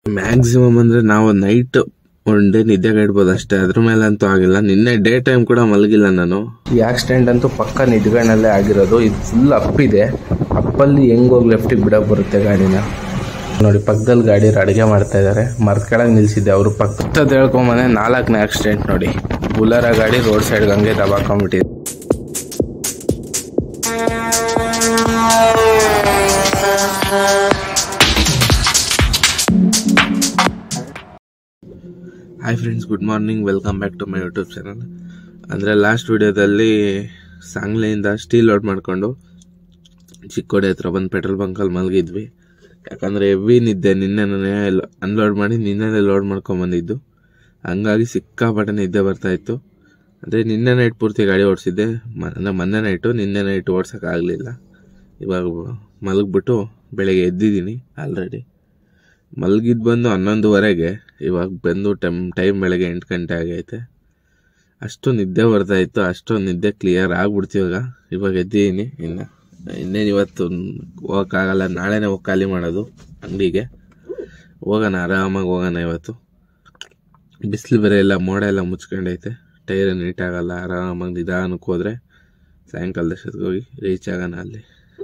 maximum ಅಂದ್ರೆ ನಾವು night one day ನಿದ್ದೆಗೆ ಇಡ್ಬೋದು ಅಷ್ಟೇ ಅದ್ರ ಮೇಲೆ ಅಂತೂ ಆಗಿಲ್ಲ ನಿನ್ನೆ ಡೇ ಟೈಮ್ ಕೂಡ ಮಲಗಿಲ್ಲ ನಾನು ಈ ಆಕ್ಸಿಡೆಂಟ್ ಅಂತೂ ಪಕ್ಕ ನಿದ್ಗಣ್ಣಲ್ಲೇ ಆಗಿರೋದು ಇದು ಫುಲ್ ಅಪ್ ಇದೆ ಅಪ್ಪಲ್ಲಿ ಹೆಂಗ್ ಹೋಗಿ ಲೆಫ್ಟಿಗೆ ಬಿಡಕ್ ಬರುತ್ತೆ ಗಾಡಿನ ನೋಡಿ ಪಕ್ಕದಲ್ಲಿ ಗಾಡಿ ಅಡುಗೆ ಮಾಡ್ತಾ ಇದ್ದಾರೆ ಮರದ ಕೆಳಗೆ ನಿಲ್ಸಿದ್ದೆ ಅವರು ಪಕ್ಕದ ಹೇಳ್ಕೊಂಬನೆ ನಾಲ್ಕನೇ ಆಕ್ಸಿಡೆಂಟ್ ನೋಡಿ ಬುಲರ ಗಾಡಿ ರೋಡ್ ಸೈಡ್ ಹಂಗೆ ದಬಾಕೊಂಡ್ಬಿಟ್ಟಿದೆ hi friends good morning welcome back to my YouTube channel ಅಂದರೆ ಲಾಸ್ಟ್ ವಿಡಿಯೋದಲ್ಲಿ ಸಾಂಗ್ಲೆಯಿಂದ ಸ್ಟೀಲ್ ಲೋಡ್ ಮಾಡಿಕೊಂಡು ಚಿಕ್ಕೋಡಿ ಹತ್ರ ಬಂದು ಪೆಟ್ರೋಲ್ ಬಂಕಲ್ಲಿ ಮಲಗಿದ್ವಿ ಯಾಕಂದರೆ ಹೆವಿ ನಿದ್ದೆ ನಿನ್ನೆ ಅನ್ಲೋಡ್ ಮಾಡಿ ನಿನ್ನೆನೇ ಲೋಡ್ ಮಾಡ್ಕೊಂಬಂದಿದ್ದು ಹಂಗಾಗಿ ಸಿಕ್ಕಾಪಟ್ಟೆ ನಿದ್ದೆ ಬರ್ತಾ ಇತ್ತು ಅಂದರೆ ನಿನ್ನೆ ನೈಟ್ ಪೂರ್ತಿ ಗಾಡಿ ಓಡಿಸಿದ್ದೆ ಅಂದರೆ ಮೊನ್ನೆ ನೈಟು ನಿನ್ನೆ ನೈಟ್ ಓಡ್ಸೋಕ್ಕಾಗಲಿಲ್ಲ ಇವಾಗ ಮಲಗಿಬಿಟ್ಟು ಬೆಳಗ್ಗೆ ಎದ್ದಿದ್ದೀನಿ ಆಲ್ರೆಡಿ ಮಲಗಿದ್ದು ಬಂದು ಹನ್ನೊಂದುವರೆಗೆ ಇವಾಗ ಬಂದು ಟೈಮ್ ಟೈಮ್ ಬೆಳಗ್ಗೆ ಎಂಟು ಗಂಟೆ ಆಗೈತೆ ಅಷ್ಟು ನಿದ್ದೆ ಬರ್ತಾ ಇತ್ತು ಅಷ್ಟು ನಿದ್ದೆ ಕ್ಲಿಯರ್ ಆಗ್ಬಿಡ್ತು ಇವಾಗ ಇವಾಗ ಎದ್ದಿದ್ದೀನಿ ಇನ್ನು ಇನ್ನೇನು ಇವತ್ತು ಹೋಗೋಕ್ಕಾಗಲ್ಲ ನಾಳೆನೇ ಹೋಗಿ ಖಾಲಿ ಮಾಡೋದು ಅಂಗಡಿಗೆ ಹೋಗೋಣ ಆರಾಮಾಗಿ ಹೋಗೋಣ ಇವತ್ತು ಬಿಸಿಲು ಬೇರೆ ಇಲ್ಲ ಮೋಡ ಎಲ್ಲ ಮುಚ್ಕೊಂಡೈತೆ ಟೈರ್ ನೀಟಾಗಲ್ಲ ಆರಾಮಾಗಿ ನಿಧಾನಕ್ಕೆ ಹೋದರೆ ಸಾಯಂಕಾಲದಷ್ಟೊತ್ತಿಗೆ ಹೋಗಿ ರೀಚ್ ಆಗೋಣ ಅಲ್ಲಿ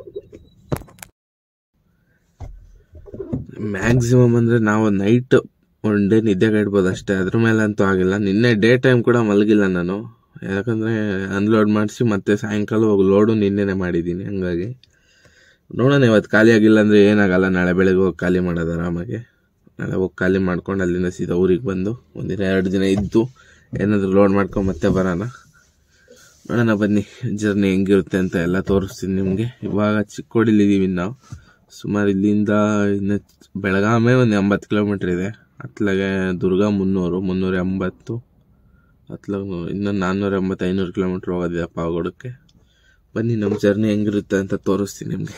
ಮ್ಯಾಕ್ಸಿಮಮ್ ಅಂದರೆ ನಾವು ನೈಟ್ ಒನ್ ಡೇ ನಿದ್ದೆಗೆ ಇಡ್ಬೋದು ಅಷ್ಟೇ ಅದ್ರ ಮೇಲೆ ಅಂತೂ ಆಗಿಲ್ಲ ನಿನ್ನೆ ಡೇ ಟೈಮ್ ಕೂಡ ಮಲಗಿಲ್ಲ ನಾನು ಯಾಕಂದರೆ ಅನ್ಲೋಡ್ ಮಾಡಿಸಿ ಮತ್ತೆ ಸಾಯಂಕಾಲ ಹೋಗಿ ಲೋಡು ನಿನ್ನೆನೇ ಮಾಡಿದ್ದೀನಿ ಹಂಗಾಗಿ ನೋಡೋಣ ಇವತ್ತು ಖಾಲಿ ಆಗಿಲ್ಲ ಅಂದರೆ ಏನಾಗಲ್ಲ ನಾಳೆ ಬೆಳಗ್ಗೆ ಹೋಗಿ ಖಾಲಿ ಮಾಡೋದು ಆರಾಮಾಗಿ ನಾಳೆ ಹೋಗಿ ಖಾಲಿ ಮಾಡ್ಕೊಂಡು ಅಲ್ಲಿಂದ ಸೀದಾ ಊರಿಗೆ ಬಂದು ಒಂದಿನ ಎರಡು ದಿನ ಇದ್ದು ಏನಾದರೂ ಲೋಡ್ ಮಾಡ್ಕೊಂಡು ಮತ್ತೆ ಬರೋಣ ನೋಡೋಣ ಬನ್ನಿ ಜರ್ನಿ ಹೆಂಗಿರುತ್ತೆ ಅಂತ ಎಲ್ಲ ತೋರಿಸ್ತೀನಿ ನಿಮಗೆ ಇವಾಗ ಚಿಕ್ಕೋಡಿಲಿದ್ದೀವಿ ನಾವು ಸುಮಾರು ಇಲ್ಲಿಂದ ಇನ್ನು ಬೆಳಗಾಮೇ ಒಂದು ಎಂಬತ್ತು ಕಿಲೋಮೀಟ್ರ್ ಇದೆ ಹತ್ಲಾಗೆ ದುರ್ಗ ಮುನ್ನೂರು ಮುನ್ನೂರ ಎಂಬತ್ತು ಹತ್ಲಾಗ ಇನ್ನೊಂದು ನಾನ್ನೂರ ಎಂಬತ್ತು ಐನೂರು ಕಿಲೋಮೀಟ್ರ್ ಹೋಗೋದಿದೆ ಪಾವಗಡಕ್ಕೆ ಬನ್ನಿ ನಮ್ಮ ಜರ್ನಿ ಹೆಂಗಿರುತ್ತೆ ಅಂತ ತೋರಿಸ್ತೀನಿ ನಿಮಗೆ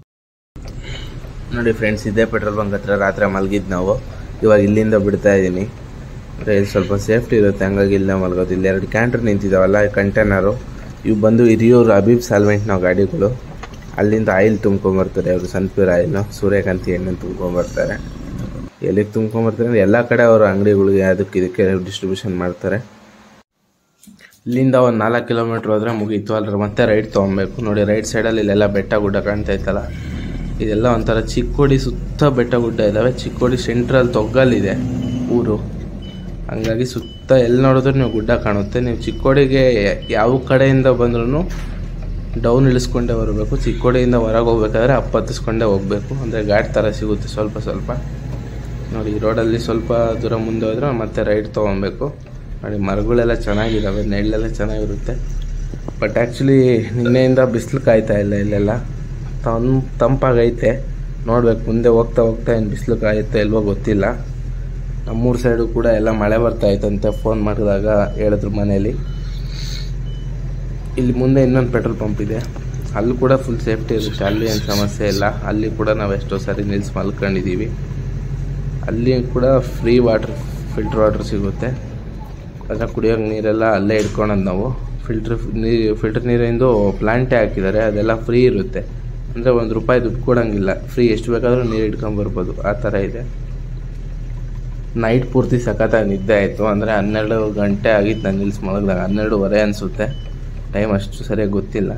ನೋಡಿ ಫ್ರೆಂಡ್ಸ್ ಇದೇ ಪೆಟ್ರೋಲ್ ಬಂಕ್ ಹತ್ರ ರಾತ್ರಿ ಮಲಗಿದ್ದು ನಾವು ಇವಾಗ ಇಲ್ಲಿಂದ ಬಿಡ್ತಾ ಇದ್ದೀನಿ ಅಂದರೆ ಇಲ್ಲಿ ಸ್ವಲ್ಪ ಸೇಫ್ಟಿ ಇರುತ್ತೆ ಹಂಗಾಗಿ ಇಲ್ಲೇ ಮಲಗೋದು ಇಲ್ಲಿ ಎರಡು ಕ್ಯಾಂಟ್ರ್ ನಿಂತಿದ್ದಾವಲ್ಲ ಕಂಟೈನರು ಇವು ಬಂದು ಹಿರಿಯೂರು ಅಬೀಬ್ ಸಾಲ್ವೆಂಟ್ ನಾವು ಗಾಡಿಗಳು ಅಲ್ಲಿಂದ ಆಯಿಲ್ ತುಂಬ್ಕೊಂಬರ್ತಾರೆ ಅವರು ಸನ್ಪ್ಯೂರ್ ಆಯಿಲ್ನು ಸೂರ್ಯಕಾಂತಿ ಎಣ್ಣೆ ತುಂಬ್ಕೊಂಬರ್ತಾರೆ ಎಲ್ಲಿಗೆ ತುಂಬ್ಕೊಂಬರ್ತಾರೆ ಅಂದರೆ ಎಲ್ಲ ಕಡೆ ಅವರು ಅಂಗಡಿಗಳಿಗೆ ಅದಕ್ಕೆ ಇದಕ್ಕೆ ಡಿಸ್ಟ್ರಿಬ್ಯೂಷನ್ ಮಾಡ್ತಾರೆ ಇಲ್ಲಿಂದ ಒಂದು ನಾಲ್ಕು ಕಿಲೋಮೀಟ್ರ್ ಹೋದರೆ ಮುಗೀತು ಅಲ್ಲರ ಮತ್ತೆ ರೈಟ್ ತೊಗೊಬೇಕು ನೋಡಿ ರೈಟ್ ಸೈಡಲ್ಲಿ ಇಲ್ಲೆಲ್ಲ ಬೆಟ್ಟ ಗುಡ್ಡ ಕಾಣ್ತಾ ಇತ್ತಲ್ಲ ಇದೆಲ್ಲ ಒಂಥರ ಚಿಕ್ಕೋಡಿ ಸುತ್ತ ಬೆಟ್ಟ ಗುಡ್ಡ ಇದ್ದಾವೆ ಚಿಕ್ಕೋಡಿ ಸೆಂಟ್ರಲ್ ತೊಗ್ಗಲ್ಲಿದೆ ಊರು ಹಂಗಾಗಿ ಸುತ್ತ ಎಲ್ಲಿ ನೋಡಿದ್ರು ನೀವು ಗುಡ್ಡ ಕಾಣುತ್ತೆ ನೀವು ಚಿಕ್ಕೋಡಿಗೆ ಯಾವ ಕಡೆಯಿಂದ ಬಂದ್ರೂ ಡೌನ್ ಇಳಿಸ್ಕೊಂಡೇ ಬರಬೇಕು ಚಿಕ್ಕೋಡಿಯಿಂದ ಹೊರಗೆ ಹೋಗ್ಬೇಕಾದ್ರೆ ಅಪ್ ಹತ್ತಿಸ್ಕೊಂಡೇ ಹೋಗಬೇಕು ಅಂದರೆ ಘಾಟ್ ಥರ ಸಿಗುತ್ತೆ ಸ್ವಲ್ಪ ಸ್ವಲ್ಪ ನೋಡಿ ಈ ರೋಡಲ್ಲಿ ಸ್ವಲ್ಪ ದೂರ ಮುಂದೆ ಹೋದ್ರೆ ಮತ್ತೆ ರೈಟ್ ತೊಗೊಬೇಕು ನೋಡಿ ಮರಗಳೆಲ್ಲ ಚೆನ್ನಾಗಿದ್ದಾವೆ ನೆರಳೆಲ್ಲ ಚೆನ್ನಾಗಿರುತ್ತೆ ಬಟ್ ಆ್ಯಕ್ಚುಲಿ ನಿನ್ನೆಯಿಂದ ಬಿಸಿಲು ಕಾಯ್ತಾ ಇಲ್ಲ ಇಲ್ಲೆಲ್ಲ ತನ್ ತಂಪಾಗೈತೆ ನೋಡ್ಬೇಕು ಮುಂದೆ ಹೋಗ್ತಾ ಹೋಗ್ತಾ ಏನು ಬಿಸಿಲು ಕಾಯುತ್ತೆ ಇಲ್ವೋ ಗೊತ್ತಿಲ್ಲ ನಮ್ಮೂರು ಸೈಡು ಕೂಡ ಎಲ್ಲ ಮಳೆ ಬರ್ತಾ ಇತ್ತಂತೆ ಫೋನ್ ಮಾಡಿದಾಗ ಹೇಳಿದ್ರು ಮನೇಲಿ ಇಲ್ಲಿ ಮುಂದೆ ಇನ್ನೊಂದು ಪೆಟ್ರೋಲ್ ಪಂಪ್ ಇದೆ ಅಲ್ಲಿ ಕೂಡ ಫುಲ್ ಸೇಫ್ಟಿ ಇರುತ್ತೆ ಅಲ್ಲಿ ಏನು ಸಮಸ್ಯೆ ಇಲ್ಲ ಅಲ್ಲಿ ಕೂಡ ನಾವು ಎಷ್ಟೋ ಸಾರಿ ನಿಲ್ಸಿ ಮಲ್ಕೊಂಡಿದ್ದೀವಿ ಅಲ್ಲಿ ಕೂಡ ಫ್ರೀ ವಾಟ್ರ್ ಫಿಲ್ಟ್ರ್ ವಾಟ್ರ್ ಸಿಗುತ್ತೆ ಅದನ್ನ ಕುಡಿಯೋಕೆ ನೀರೆಲ್ಲ ಅಲ್ಲೇ ಇಟ್ಕೊಳೋದು ನಾವು ಫಿಲ್ಟ್ರ್ ನೀರು ಫಿಲ್ಟರ್ ನೀರಿಂದು ಪ್ಲಾಂಟೇ ಹಾಕಿದ್ದಾರೆ ಅದೆಲ್ಲ ಫ್ರೀ ಇರುತ್ತೆ ಅಂದರೆ ಒಂದು ರೂಪಾಯಿ ದುಡ್ಡು ಕೊಡೋಂಗಿಲ್ಲ ಫ್ರೀ ಎಷ್ಟು ಬೇಕಾದರೂ ನೀರು ಇಟ್ಕೊಂಬರ್ಬೋದು ಆ ಥರ ಇದೆ ನೈಟ್ ಪೂರ್ತಿ ಸಖತ್ತಾಗಿ ನಿದ್ದೆ ಆಯಿತು ಅಂದರೆ ಹನ್ನೆರಡು ಗಂಟೆ ಆಗಿತ್ತು ನಾನು ನಿಲ್ಸಿ ಮಲಗಿದಾಗ ಹನ್ನೆರಡುವರೆ ಅನಿಸುತ್ತೆ ಟೈಮ್ ಅಷ್ಟು ಸರಿಯಾಗಿ ಗೊತ್ತಿಲ್ಲ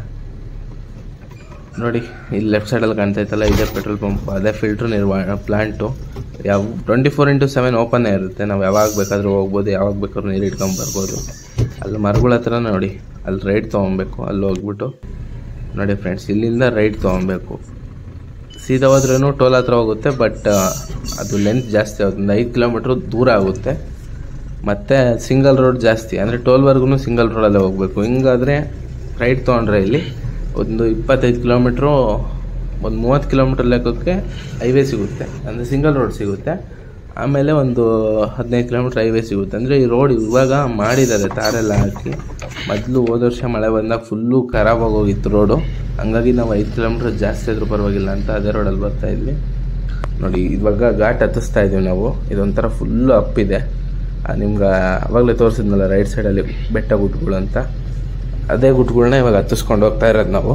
ನೋಡಿ ಇಲ್ಲಿ ಲೆಫ್ಟ್ ಸೈಡಲ್ಲಿ ಕಾಣ್ತಾ ಇತ್ತಲ್ಲ ಇದೇ ಪೆಟ್ರೋಲ್ ಪಂಪ್ ಅದೇ ಫಿಲ್ಟ್ರ್ ನಿರ್ವಹಣೆ ಪ್ಲಾಂಟು ಯಾವ ಟ್ವೆಂಟಿ ಫೋರ್ ಇಂಟು ಸೆವೆನ್ ಓಪನ್ನೇ ಇರುತ್ತೆ ನಾವು ಯಾವಾಗ ಬೇಕಾದರೂ ಹೋಗ್ಬೋದು ಯಾವಾಗ ಬೇಕಾದ್ರೂ ನೀರು ಇಟ್ಕೊಂಡು ಬರ್ಬೋದು ಅಲ್ಲಿ ಮರಗಳ ಹತ್ರ ನೋಡಿ ಅಲ್ಲಿ ರೈಟ್ ತೊಗೊಬೇಕು ಅಲ್ಲಿ ಹೋಗ್ಬಿಟ್ಟು ನೋಡಿ ಫ್ರೆಂಡ್ಸ್ ಇಲ್ಲಿಂದ ರೈಟ್ ತೊಗೊಬೇಕು ಸೀದಾ ಹೋದ್ರೂ ಟೋಲ್ ಹತ್ರ ಹೋಗುತ್ತೆ ಬಟ್ ಅದು ಲೆಂತ್ ಜಾಸ್ತಿ ಆಗುತ್ತೆ ಒಂದು ಐದು ಕಿಲೋಮೀಟ್ರ್ ದೂರ ಆಗುತ್ತೆ ಮತ್ತು ಸಿಂಗಲ್ ರೋಡ್ ಜಾಸ್ತಿ ಅಂದರೆ ಟೋಲ್ವರೆಗೂ ಸಿಂಗಲ್ ರೋಡಲ್ಲೇ ಹೋಗಬೇಕು ಹಿಂಗಾದರೆ ರೈಟ್ ತೊಗೊಂಡ್ರೆ ಇಲ್ಲಿ ಒಂದು ಇಪ್ಪತ್ತೈದು ಕಿಲೋಮೀಟ್ರು ಒಂದು ಮೂವತ್ತು ಕಿಲೋಮೀಟ್ರ್ ಲೆಕ್ಕಕ್ಕೆ ಹೈವೇ ಸಿಗುತ್ತೆ ಅಂದರೆ ಸಿಂಗಲ್ ರೋಡ್ ಸಿಗುತ್ತೆ ಆಮೇಲೆ ಒಂದು ಹದಿನೈದು ಕಿಲೋಮೀಟ್ರ್ ಹೈವೇ ಸಿಗುತ್ತೆ ಅಂದರೆ ಈ ರೋಡ್ ಇವಾಗ ಮಾಡಿದ್ದಾರೆ ತಾರೆಲ್ಲ ಹಾಕಿ ಮೊದಲು ಹೋದ ವರ್ಷ ಮಳೆ ಬಂದಾಗ ಫುಲ್ಲು ಖರಾಬಾಗಿ ಹೋಗಿತ್ತು ರೋಡು ಹಂಗಾಗಿ ನಾವು ಐದು ಕಿಲೋಮೀಟ್ರ್ ಜಾಸ್ತಿ ಆದರೂ ಪರವಾಗಿಲ್ಲ ಅಂತ ಅದೇ ರೋಡಲ್ಲಿ ಬರ್ತಾ ಇದ್ವಿ ನೋಡಿ ಇವಾಗ ಘಾಟ್ ಹತ್ತಿಸ್ತಾ ಇದ್ದೀವಿ ನಾವು ಇದೊಂಥರ ಫುಲ್ಲು ಅಪ್ಪಿದೆ ನಿಮ್ಗೆ ಅವಾಗಲೇ ತೋರಿಸಿದ್ನಲ್ಲ ರೈಟ್ ಸೈಡಲ್ಲಿ ಬೆಟ್ಟ ಗುಡ್ಗಳು ಅಂತ ಅದೇ ಗುಡ್ಗಳನ್ನ ಇವಾಗ ಹತ್ತಿಸ್ಕೊಂಡು ಹೋಗ್ತಾ ಇರೋದು ನಾವು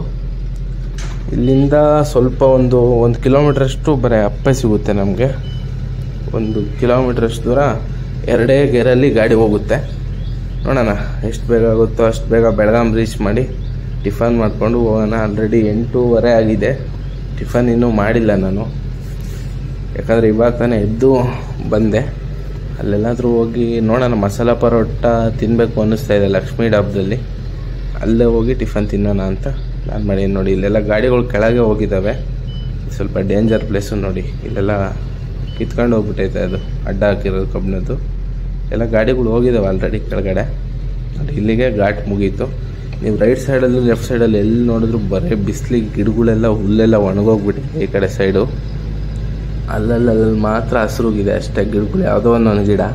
ಇಲ್ಲಿಂದ ಸ್ವಲ್ಪ ಒಂದು ಒಂದು ಕಿಲೋಮೀಟ್ರಷ್ಟು ಬರೀ ಅಪ್ಪೆ ಸಿಗುತ್ತೆ ನಮಗೆ ಒಂದು ಕಿಲೋಮೀಟ್ರಷ್ಟು ದೂರ ಎರಡೇ ಗೇರಲ್ಲಿ ಗಾಡಿ ಹೋಗುತ್ತೆ ನೋಡೋಣ ಎಷ್ಟು ಬೇಗ ಆಗುತ್ತೋ ಅಷ್ಟು ಬೇಗ ಬೆಳಗಾಂ ರೀಚ್ ಮಾಡಿ ಟಿಫನ್ ಮಾಡಿಕೊಂಡು ಹೋಗೋಣ ಆಲ್ರೆಡಿ ಎಂಟೂವರೆ ಆಗಿದೆ ಟಿಫನ್ ಇನ್ನೂ ಮಾಡಿಲ್ಲ ನಾನು ಯಾಕಂದರೆ ಇವಾಗ ತಾನೇ ಎದ್ದು ಬಂದೆ ಅಲ್ಲೆಲ್ಲಾದರೂ ಹೋಗಿ ನೋಡೋಣ ಮಸಾಲ ಪರೋಟ ತಿನ್ನಬೇಕು ಅನ್ನಿಸ್ತಾ ಇದೆ ಲಕ್ಷ್ಮೀ ಡಾಬ್ದಲ್ಲಿ ಅಲ್ಲೇ ಹೋಗಿ ಟಿಫನ್ ತಿನ್ನೋಣ ಅಂತ ನಾನು ಮಾಡಿ ನೋಡಿ ಇಲ್ಲೆಲ್ಲ ಗಾಡಿಗಳು ಕೆಳಗೆ ಹೋಗಿದ್ದಾವೆ ಸ್ವಲ್ಪ ಡೇಂಜರ್ ಪ್ಲೇಸು ನೋಡಿ ಇಲ್ಲೆಲ್ಲ ಕಿತ್ಕೊಂಡು ಹೋಗ್ಬಿಟ್ಟೈತೆ ಅದು ಅಡ್ಡ ಹಾಕಿರೋದು ಕಬ್ಬಿಣದ್ದು ಎಲ್ಲ ಗಾಡಿಗಳು ಹೋಗಿದ್ದಾವೆ ಆಲ್ರೆಡಿ ಕೆಳಗಡೆ ನೋಡಿ ಇಲ್ಲಿಗೆ ಘಾಟ್ ಮುಗೀತು ನೀವು ರೈಟ್ ಸೈಡಲ್ಲಿ ಲೆಫ್ಟ್ ಸೈಡಲ್ಲಿ ಎಲ್ಲಿ ನೋಡಿದ್ರು ಬರೀ ಬಿಸಿಲಿಗೆ ಗಿಡಗಳೆಲ್ಲ ಹುಲ್ಲೆಲ್ಲ ಒಣಗೋಗ್ಬಿಟ್ಟಿದೆ ಈ ಕಡೆ ಸೈಡು ಅಲ್ಲಲ್ಲಲ್ಲಿ ಮಾತ್ರ ಹಸಿರುಗಿದೆ ಅಷ್ಟೇ ಗಿಡಗಳು ಯಾವುದೋ ಒಂದೊಂದು ಗಿಡ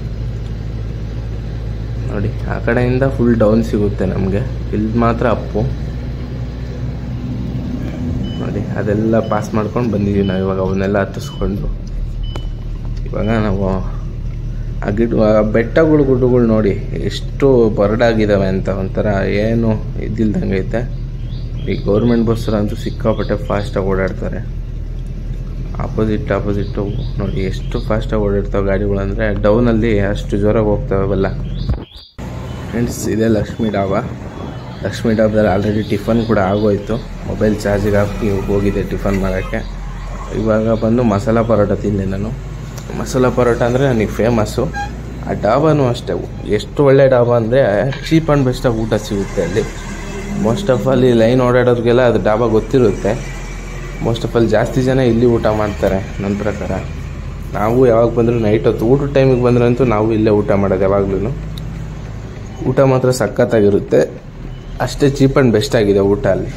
ನೋಡಿ ಆ ಕಡೆಯಿಂದ ಫುಲ್ ಡೌನ್ ಸಿಗುತ್ತೆ ನಮಗೆ ಇಲ್ಲಿ ಮಾತ್ರ ಅಪ್ಪು ನೋಡಿ ಅದೆಲ್ಲ ಪಾಸ್ ಮಾಡ್ಕೊಂಡು ಬಂದಿದ್ದೀವಿ ನಾವು ಇವಾಗ ಅವನ್ನೆಲ್ಲ ಹತ್ತಿಸ್ಕೊಂಡು ಇವಾಗ ನಾವು ಆ ಗಿಡ ಆ ಬೆಟ್ಟಗಳು ಗುಡ್ಡಗಳು ನೋಡಿ ಎಷ್ಟು ಬರಡಾಗಿದ್ದಾವೆ ಅಂತ ಒಂಥರ ಏನು ಇದ್ದಿಲ್ದಂಗೆ ಐತೆ ಈ ಗೌರ್ಮೆಂಟ್ ಬಸ್ಸರಂತೂ ಸಿಕ್ಕಾಪಟ್ಟೆ ಫಾಸ್ಟಾಗಿ ಓಡಾಡ್ತಾರೆ ಆಪೋಸಿಟ್ ಆಪೋಸಿಟ್ಟು ನೋಡಿ ಎಷ್ಟು ಫಾಸ್ಟಾಗಿ ಓಡಾಡ್ತಾವೆ ಗಾಡಿಗಳು ಅಂದರೆ ಡೌನಲ್ಲಿ ಅಷ್ಟು ಜೋರಾಗಿ ಹೋಗ್ತಾವೆ ಅವೆಲ್ಲ ಫ್ರೆಂಡ್ಸ್ ಇದೇ ಲಕ್ಷ್ಮೀ ಡಾಬಾ ಲಕ್ಷ್ಮೀ ಡಾಬಾದಲ್ಲಿ ಆಲ್ರೆಡಿ ಟಿಫನ್ ಕೂಡ ಆಗೋಯ್ತು ಮೊಬೈಲ್ ಚಾರ್ಜಿಗೆ ಹಾಕಿ ಹೋಗಿದೆ ಟಿಫನ್ ಮಾಡೋಕ್ಕೆ ಇವಾಗ ಬಂದು ಮಸಾಲ ಪರೋಟ ತಿಂದೆ ನಾನು ಮಸಾಲ ಪರೋಟ ಅಂದರೆ ನನಗೆ ಫೇಮಸ್ಸು ಆ ಡಾಬಾನು ಅಷ್ಟೇ ಎಷ್ಟು ಒಳ್ಳೆ ಡಾಬಾ ಅಂದರೆ ಚೀಪ್ ಆ್ಯಂಡ್ ಬೆಸ್ಟಾಗಿ ಊಟ ಸಿಗುತ್ತೆ ಅಲ್ಲಿ ಮೋಸ್ಟ್ ಆಫ್ ಆಲ್ ಈ ಲೈನ್ ಓಡಾಡೋರಿಗೆಲ್ಲ ಅದು ಡಾಬಾ ಗೊತ್ತಿರುತ್ತೆ ಮೋಸ್ಟ್ ಆಫ್ ಆಲ್ ಜಾಸ್ತಿ ಜನ ಇಲ್ಲಿ ಊಟ ಮಾಡ್ತಾರೆ ನನ್ನ ಪ್ರಕಾರ ನಾವು ಯಾವಾಗ ಬಂದರೂ ನೈಟ್ ಹೊತ್ತು ಊಟದ ಟೈಮಿಗೆ ಬಂದ್ರಂತೂ ನಾವು ಇಲ್ಲೇ ಊಟ ಮಾಡೋದು ಯಾವಾಗ್ಲೂ ಊಟ ಮಾತ್ರ ಸಖತ್ತಾಗಿರುತ್ತೆ ಅಷ್ಟೇ ಚೀಪ್ ಆ್ಯಂಡ್ ಬೆಸ್ಟ್ ಆಗಿದೆ ಊಟ ಅಲ್ಲಿ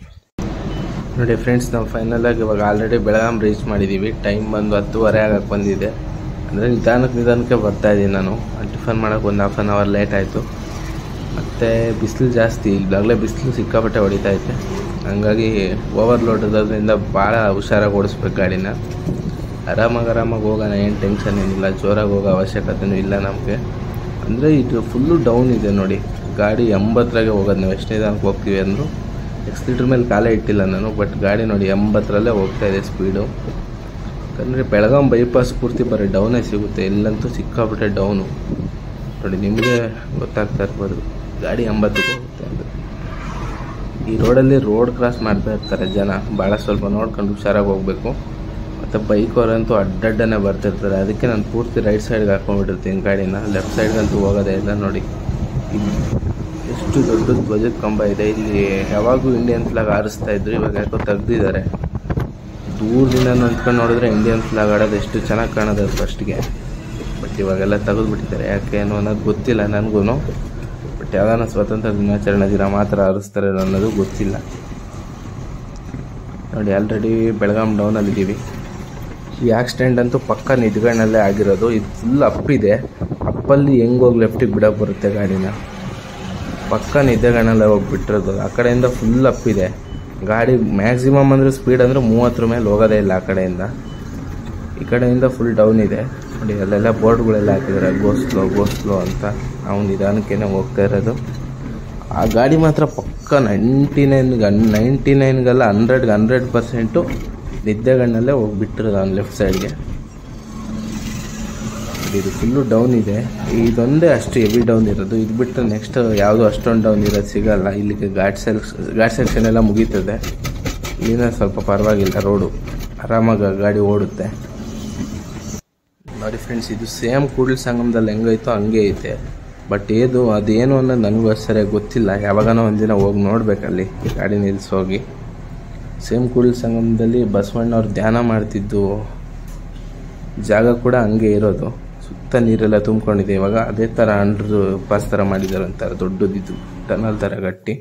ನೋಡಿ ಫ್ರೆಂಡ್ಸ್ ನಾವು ಫೈನಲಾಗಿ ಇವಾಗ ಆಲ್ರೆಡಿ ಬೆಳಗಾಂ ರೀಚ್ ಮಾಡಿದ್ದೀವಿ ಟೈಮ್ ಬಂದು ಹತ್ತುವರೆ ಆಗಕ್ಕೆ ಬಂದಿದೆ ಅಂದರೆ ನಿಧಾನಕ್ಕೆ ನಿಧಾನಕ್ಕೆ ಬರ್ತಾ ಇದ್ದೀನಿ ನಾನು ಟಿಫನ್ ಮಾಡೋಕೆ ಒಂದು ಹಾಫ್ ಆನ್ ಅವರ್ ಲೇಟ್ ಆಯಿತು ಮತ್ತು ಬಿಸಿಲು ಜಾಸ್ತಿ ಇವಾಗಲೇ ಬಿಸಿಲು ಸಿಕ್ಕಾಪಟ್ಟೆ ಹೊಡಿತಾ ಐತೆ ಹಂಗಾಗಿ ಓವರ್ಲೋಡ್ ಇರೋದ್ರಿಂದ ಭಾಳ ಹುಷಾರಾಗಿ ಓಡಿಸ್ಬೇಕು ಗಾಡಿನ ಆರಾಮಾಗಿ ಆರಾಮಾಗಿ ಹೋಗೋಣ ಏನು ಟೆನ್ಷನ್ ಏನಿಲ್ಲ ಜೋರಾಗಿ ಹೋಗೋ ಅವಶ್ಯಕತೆಯೂ ಇಲ್ಲ ನಮಗೆ ಅಂದರೆ ಇದು ಫುಲ್ಲು ಡೌನ್ ಇದೆ ನೋಡಿ ಗಾಡಿ ಎಂಬತ್ತರಾಗೆ ಹೋಗೋದು ನಾವು ಎಷ್ಟು ನಿಧಾನಕ್ಕೆ ಹೋಗ್ತೀವಿ ಅಂದರು ಎಕ್ಸ್ಲೀಟ್ರ್ ಮೇಲೆ ಕಾಲೇ ಇಟ್ಟಿಲ್ಲ ನಾನು ಬಟ್ ಗಾಡಿ ನೋಡಿ ಎಂಬತ್ತರಲ್ಲೇ ಹೋಗ್ತಾ ಇದೆ ಸ್ಪೀಡು ಯಾಕಂದರೆ ಬೆಳಗಾಂ ಬೈಪಾಸ್ ಪೂರ್ತಿ ಬರೀ ಡೌನೇ ಸಿಗುತ್ತೆ ಇಲ್ಲಂತೂ ಸಿಕ್ಕಾಬಿಟ್ಟೆ ಡೌನು ನೋಡಿ ನಿಮಗೆ ಗೊತ್ತಾಗ್ತಾ ಇರ್ಬೋದು ಗಾಡಿ ಎಂಬತ್ತಕ್ಕೆ ಹೋಗುತ್ತೆ ಅಂತ ಈ ರೋಡಲ್ಲಿ ರೋಡ್ ಕ್ರಾಸ್ ಮಾಡ್ತಾ ಇರ್ತಾರೆ ಜನ ಭಾಳ ಸ್ವಲ್ಪ ನೋಡ್ಕೊಂಡು ಹುಷಾರಾಗಿ ಹೋಗಬೇಕು ಮತ್ತು ಬೈಕವರಂತೂ ಅಡ್ಡಡ್ಡನೆ ಬರ್ತಿರ್ತಾರೆ ಅದಕ್ಕೆ ನಾನು ಪೂರ್ತಿ ರೈಟ್ ಸೈಡ್ಗೆ ಹಾಕೊಂಡ್ಬಿಟ್ಟಿರ್ತೀನಿ ಗಾಡಿನ ಲೆಫ್ಟ್ ಸೈಡ್ಗಂತೂ ಹೋಗೋದೇ ಇಲ್ಲ ನೋಡಿ ಇಲ್ಲಿ ಎಷ್ಟು ದೊಡ್ಡ ಧ್ವಜದ ಕಂಬ ಇದೆ ಇಲ್ಲಿ ಯಾವಾಗೂ ಇಂಡಿಯನ್ ಫ್ಲಾಗ್ ಹಾರಿಸ್ತಾ ಇದ್ರು ಇವಾಗ ಯಾಕೋ ತೆಗ್ದಿದ್ದಾರೆ ದೂರದಿಂದ ನಿಂತ್ಕೊಂಡು ನೋಡಿದ್ರೆ ಇಂಡಿಯನ್ ಫ್ಲಾಗ್ ಆಡೋದು ಎಷ್ಟು ಚೆನ್ನಾಗಿ ಕಾಣೋದು ಫಸ್ಟ್ಗೆ ಬಟ್ ಇವಾಗೆಲ್ಲ ತೆಗೆದುಬಿಟ್ಟಿದ್ದಾರೆ ಯಾಕೆ ಏನು ಅನ್ನೋದು ಗೊತ್ತಿಲ್ಲ ನನಗೂ ಬಟ್ ಯಾವ್ದಾನ ಸ್ವತಂತ್ರ ದಿನಾಚರಣೆ ದಿನ ಮಾತ್ರ ಹಾರಿಸ್ತಾರೆ ಅನ್ನೋದು ಗೊತ್ತಿಲ್ಲ ನೋಡಿ ಆಲ್ರೆಡಿ ಬೆಳಗಾಂ ಡೌನಲ್ಲಿದ್ದೀವಿ ಈ ಆಕ್ಸಿಡೆಂಟ್ ಅಂತೂ ಪಕ್ಕ ನಿದ್ಗಣ್ಣಲ್ಲೇ ಆಗಿರೋದು ಇದು ಫುಲ್ ಅಪ್ಪಿದೆ ಅಪ್ಪಲ್ಲಿ ಹೆಂಗೆ ಹೋಗಿ ಲೆಫ್ಟಿಗೆ ಬಿಡೋಕೆ ಬರುತ್ತೆ ಗಾಡಿನ ಪಕ್ಕ ನಿದ್ದೆಗಣ್ಣಲ್ಲೇ ಹೋಗ್ಬಿಟ್ಟಿರೋದು ಆ ಕಡೆಯಿಂದ ಫುಲ್ ಅಪ್ಪಿದೆ ಗಾಡಿ ಮ್ಯಾಕ್ಸಿಮಮ್ ಅಂದರೆ ಸ್ಪೀಡ್ ಅಂದರೆ ಮೂವತ್ತರ ಮೇಲೆ ಹೋಗೋದೇ ಇಲ್ಲ ಆ ಕಡೆಯಿಂದ ಈ ಕಡೆಯಿಂದ ಫುಲ್ ಡೌನ್ ಇದೆ ನೋಡಿ ಅಲ್ಲೆಲ್ಲ ಬೋರ್ಡ್ಗಳೆಲ್ಲ ಹಾಕಿದ್ದಾರೆ ಗೋಸ್ಲೋ ಗೋಸ್ಲೋ ಅಂತ ನಾವು ನಿಧಾನಕ್ಕೇನೆ ಹೋಗ್ತಾ ಇರೋದು ಆ ಗಾಡಿ ಮಾತ್ರ ಪಕ್ಕ ನೈಂಟಿ ನೈನ್ಗೆ ನೈಂಟಿ ನೈನ್ಗೆಲ್ಲ ಹಂಡ್ರೆಡ್ಗೆ ಹಂಡ್ರೆಡ್ ಪರ್ಸೆಂಟು ನಿದ್ದೆಗಣ್ಣಲ್ಲೇ ಹೋಗ್ಬಿಟ್ಟಿರೋದು ಅವ್ನು ಲೆಫ್ಟ್ ಸೈಡ್ಗೆ ಇದು ಫುಲ್ಲು ಡೌನ್ ಇದೆ ಇದೊಂದೇ ಅಷ್ಟು ಹೆವಿ ಡೌನ್ ಇರೋದು ಇದು ಬಿಟ್ಟರೆ ನೆಕ್ಸ್ಟ್ ಯಾವುದು ಅಷ್ಟೊಂದು ಡೌನ್ ಇರೋದು ಸಿಗಲ್ಲ ಇಲ್ಲಿಗೆ ಘಾಟ್ ಸೆಲ್ಸ್ ಘಾಟ್ ಸೆಕ್ಷನ್ ಎಲ್ಲ ಮುಗೀತದೆ ಇಲ್ಲಿಂದ ಸ್ವಲ್ಪ ಪರವಾಗಿಲ್ಲ ರೋಡು ಆರಾಮಾಗಿ ಗಾಡಿ ಓಡುತ್ತೆ ನೋಡಿ ಫ್ರೆಂಡ್ಸ್ ಇದು ಸೇಮ್ ಕೂಡಲ ಸಂಗಮದಲ್ಲಿ ಹೆಂಗೈತೋ ಹಂಗೆ ಐತೆ ಬಟ್ ಏದು ಅದೇನು ಅನ್ನೋದು ನನಗೂ ಸರಿಯಾಗಿ ಗೊತ್ತಿಲ್ಲ ಯಾವಾಗನೋ ಒಂದಿನ ಹೋಗಿ ನೋಡ್ಬೇಕಲ್ಲಿ ಗಾಡಿ ನಿಲ್ಸಿ ಹೋಗಿ ಸೇಮ್ ಕೂಡಲ ಸಂಗಮದಲ್ಲಿ ಬಸವಣ್ಣವ್ರು ಧ್ಯಾನ ಮಾಡ್ತಿದ್ದು ಜಾಗ ಕೂಡ ಹಂಗೆ ಇರೋದು ಸುತ್ತ ನೀರೆಲ್ಲ ತುಂಬ್ಕೊಂಡಿದೆ ಇವಾಗ ಅದೇ ಥರ ಅಂಡ್ರ್ ಪಾಸ್ ಥರ ಮಾಡಿದ್ದಾರೆ ಅಂತಾರೆ ದೊಡ್ಡದಿದ್ದು ಟನಲ್ ಥರ ಗಟ್ಟಿ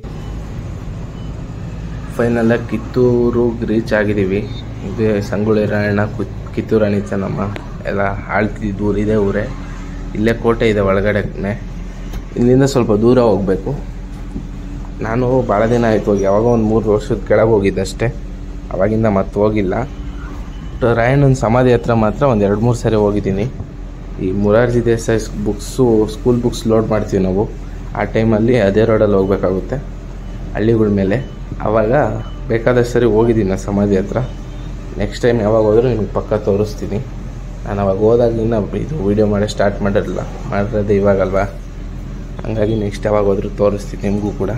ಫೈನಲಾಗಿ ಕಿತ್ತೂರು ರೀಚ್ ಆಗಿದ್ದೀವಿ ಇದೇ ಸಂಗೊಳ್ಳಿ ರಾಯಣ್ಣ ಕು- ಕಿತ್ತೂರು ರಾಣಿ ಚೆನ್ನಮ್ಮ ಎಲ್ಲ ಆಳ್ತಿದ್ದು ಊರಿದೆ ಊರೇ ಇಲ್ಲೇ ಕೋಟೆ ಇದೆ ಒಳಗಡೆನೆ ಇಲ್ಲಿಂದ ಸ್ವಲ್ಪ ದೂರ ಹೋಗಬೇಕು ನಾನು ಭಾಳ ದಿನ ಆಯಿತು ಹೋಗಿ ಯಾವಾಗ ಒಂದು ಮೂರು ವರ್ಷದ ಕೆಳಗೆ ಹೋಗಿದ್ದೆ ಅಷ್ಟೇ ಅವಾಗಿಂದ ಮತ್ತೆ ಹೋಗಿಲ್ಲ ಬಟ್ ರಾಯಣ್ಣನ ಸಮಾಧಿ ಹತ್ರ ಮಾತ್ರ ಒಂದು ಎರಡು ಮೂರು ಸರಿ ಹೋಗಿದ್ದೀನಿ ಈ Morarji Desai books school books load ಮಾಡ್ತೀವಿ ನಾವು ಆ ಟೈಮಲ್ಲಿ ಅದೇ ರೋಡಲ್ಲಿ ಹೋಗ್ಬೇಕಾಗುತ್ತೆ ಹಳ್ಳಿಗಳ ಮೇಲೆ ಆವಾಗ ಬೇಕಾದಷ್ಟು ಸರಿ ಹೋಗಿದ್ದೀನಿ ನಾನು ಸಮಾಧಿ ಹತ್ರ ನೆಕ್ಸ್ಟ್ ಟೈಮ್ ಯಾವಾಗ ಹೋದರೂ ನಿಮ್ಗೆ ಪಕ್ಕ ತೋರಿಸ್ತೀನಿ ನಾನು ಅವಾಗ ಹೋದಾಗ ಇನ್ನೂ ಇದು ವೀಡಿಯೋ ಮಾಡಿ ಸ್ಟಾರ್ಟ್ ಮಾಡಿರಲಿಲ್ಲ ಮಾಡಿರೋದೇ ಇವಾಗಲ್ವಾ ಹಂಗಾಗಿ ನೆಕ್ಸ್ಟ್ ಯಾವಾಗ ಹೋದ್ರೂ ತೋರಿಸ್ತೀನಿ ನಿಮಗೂ ಕೂಡ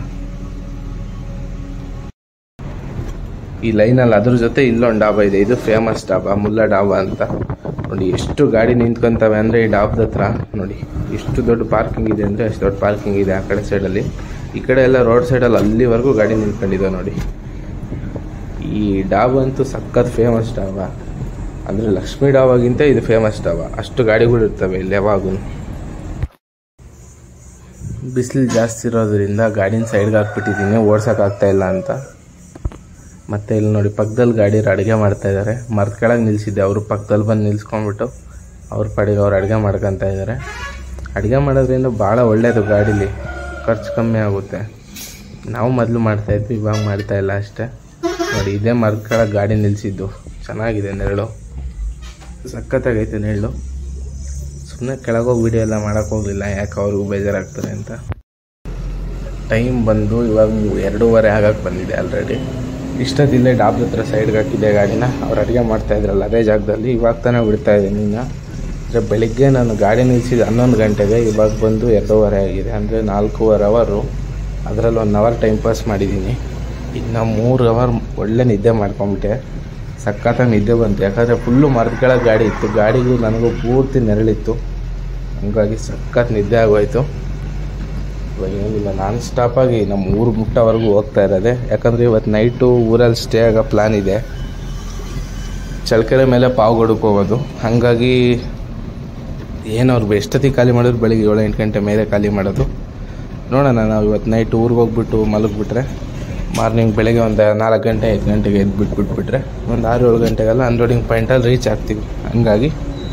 ಈ ಲೈನಲ್ಲಿ ಅದ್ರ ಜೊತೆ ಇಲ್ಲೊಂದು ಡಾಬಾ ಇದೆ ಇದು ಫೇಮಸ್ ಡಾಬಾ ಮುಲ್ಲಾ ಡಾಬಾ ಅಂತ ನೋಡಿ ಎಷ್ಟು ಗಾಡಿ ನಿಂತ್ಕೊಂತವೆ ಅಂದರೆ ಈ ಡಾಬಾದ ಹತ್ರ ನೋಡಿ ಎಷ್ಟು ದೊಡ್ಡ ಪಾರ್ಕಿಂಗ್ ಇದೆ ಅಂದರೆ ಅಷ್ಟು ದೊಡ್ಡ ಪಾರ್ಕಿಂಗ್ ಇದೆ ಆ ಕಡೆ ಸೈಡಲ್ಲಿ ಈ ಕಡೆ ಎಲ್ಲ ರೋಡ್ ಸೈಡಲ್ಲಿ ಅಲ್ಲಿವರೆಗೂ ಗಾಡಿ ನಿಂತ್ಕೊಂಡಿದ್ದಾವೆ ನೋಡಿ ಈ ಡಾಬಾ ಅಂತೂ ಸಖತ್ ಫೇಮಸ್ ಡಾಬಾ ಅಂದರೆ ಲಕ್ಷ್ಮೀ ಡಾಬಾಗಿಂತ ಇದು ಫೇಮಸ್ ಡಾಬಾ ಅಷ್ಟು ಗಾಡಿಗಳು ಇರ್ತವೆ ಇಲ್ಲಿ ಯಾವಾಗೂ ಬಿಸಿಲು ಜಾಸ್ತಿ ಇರೋದ್ರಿಂದ ಗಾಡಿನ ಸೈಡ್ಗೆ ಹಾಕ್ಬಿಟ್ಟಿದ್ದೀನಿ ಓಡ್ಸೋಕ್ಕಾಗ್ತಾ ಇಲ್ಲ ಅಂತ ಮತ್ತೆ ಇಲ್ಲಿ ನೋಡಿ ಪಕ್ಕದಲ್ಲಿ ಗಾಡಿಯವ್ರು ಅಡುಗೆ ಮಾಡ್ತಾ ಇದ್ದಾರೆ ಮರದ ಕೆಳಗೆ ನಿಲ್ಲಿಸಿದ್ದೆ ಅವರು ಪಕ್ಕದಲ್ಲಿ ಬಂದು ನಿಲ್ಸ್ಕೊಂಡ್ಬಿಟ್ಟು ಅವ್ರ ಪಾಡಿಗೆ ಅವ್ರು ಅಡುಗೆ ಮಾಡ್ಕೊತಾ ಇದ್ದಾರೆ ಅಡುಗೆ ಮಾಡೋದ್ರಿಂದ ಭಾಳ ಒಳ್ಳೆಯದು ಗಾಡೀಲಿ ಖರ್ಚು ಕಮ್ಮಿ ಆಗುತ್ತೆ ನಾವು ಮೊದಲು ಮಾಡ್ತಾಯಿದ್ವಿ ಇವಾಗ ಮಾಡ್ತಾ ಇಲ್ಲ ಅಷ್ಟೇ ನೋಡಿ ಇದೇ ಮರದ ಕೆಳಗೆ ಗಾಡಿ ನಿಲ್ಲಿಸಿದ್ದು ಚೆನ್ನಾಗಿದೆ ನೆರಳು ಸಖತ್ತಾಗೈತೆ ನೆರಳು ಸುಮ್ಮನೆ ಕೆಳಗೋಗಿ ವಿಡಿಯೋ ಎಲ್ಲ ಮಾಡೋಕ್ಕೆ ಹೋಗಲಿಲ್ಲ ಯಾಕೆ ಅವ್ರಿಗೂ ಬೇಜಾರಾಗ್ತಾರೆ ಅಂತ ಟೈಮ್ ಬಂದು ಇವಾಗ ಎರಡೂವರೆ ಆಗಕ್ಕೆ ಬಂದಿದೆ ಆಲ್ರೆಡಿ ಇಷ್ಟದಿಲ್ಲೇ ಡಾಬ್ದ ಹತ್ರ ಸೈಡ್ಗೆ ಹಾಕಿದ್ದೆ ಗಾಡಿನ ಅವ್ರು ಅಡುಗೆ ಮಾಡ್ತಾ ಇದ್ರಲ್ಲ ಅದೇ ಜಾಗದಲ್ಲಿ ಇವಾಗ ತಾನೇ ಬಿಡ್ತಾ ಇದ್ದೀನಿ ಇನ್ನು ಅಂದರೆ ಬೆಳಿಗ್ಗೆ ನಾನು ಗಾಡಿ ನಿಲ್ಸಿದ್ದು ಹನ್ನೊಂದು ಗಂಟೆಗೆ ಇವಾಗ ಬಂದು ಎರಡೂವರೆ ಆಗಿದೆ ಅಂದರೆ ನಾಲ್ಕೂವರೆ ಅವರು ಅದರಲ್ಲಿ ಒನ್ ಅವರ್ ಟೈಮ್ ಪಾಸ್ ಮಾಡಿದ್ದೀನಿ ಇನ್ನು ಮೂರು ಅವರ್ ಒಳ್ಳೆ ನಿದ್ದೆ ಮಾಡ್ಕೊಂಬಿಟ್ಟೆ ಸಖತ್ತಾಗಿ ನಿದ್ದೆ ಬಂತು ಯಾಕಂದರೆ ಫುಲ್ಲು ಮರದ ಕೆಳಗೆ ಗಾಡಿ ಇತ್ತು ಗಾಡಿಗೂ ನನಗೂ ಪೂರ್ತಿ ನೆರಳಿತ್ತು ಹಂಗಾಗಿ ಸಖತ್ ನಿದ್ದೆ ಆಗೋಯ್ತು ಇವಾಗ ಏನಿಲ್ಲ ನಾನ್ ಸ್ಟಾಪಾಗಿ ನಮ್ಮ ಊರು ಮುಟ್ಟವರೆಗೂ ಹೋಗ್ತಾ ಇರೋದೆ ಯಾಕಂದರೆ ಇವತ್ತು ನೈಟು ಊರಲ್ಲಿ ಸ್ಟೇ ಆಗೋ ಪ್ಲ್ಯಾನ್ ಇದೆ ಚಳ್ಕೆರೆ ಮೇಲೆ ಪಾವುಗಡಕ್ಕೆ ಹೋಗೋದು ಹಾಗಾಗಿ ಏನು ಅವ್ರು ಎಷ್ಟೊತ್ತಿಗೆ ಖಾಲಿ ಮಾಡಿದ್ರು ಬೆಳಿಗ್ಗೆ ಏಳು ಎಂಟು ಗಂಟೆ ಮೇಲೆ ಖಾಲಿ ಮಾಡೋದು ನೋಡೋಣ ನಾವು ಇವತ್ತು ನೈಟ್ ಊರಿಗೆ ಹೋಗ್ಬಿಟ್ಟು ಮಲಗಿಬಿಟ್ರೆ ಮಾರ್ನಿಂಗ್ ಬೆಳಗ್ಗೆ ಒಂದು ನಾಲ್ಕು ಗಂಟೆ ಐದು ಗಂಟೆಗೆ ಎದ್ದು ಬಿಟ್ಬಿಟ್ಬಿಟ್ರೆ ಒಂದು ಆರು ಏಳು ಗಂಟೆಗೆಲ್ಲ ಅನ್ಲೋಡಿಂಗ್ ಪಾಯಿಂಟಲ್ಲಿ ರೀಚ್ ಆಗ್ತೀವಿ ಹಂಗಾಗಿ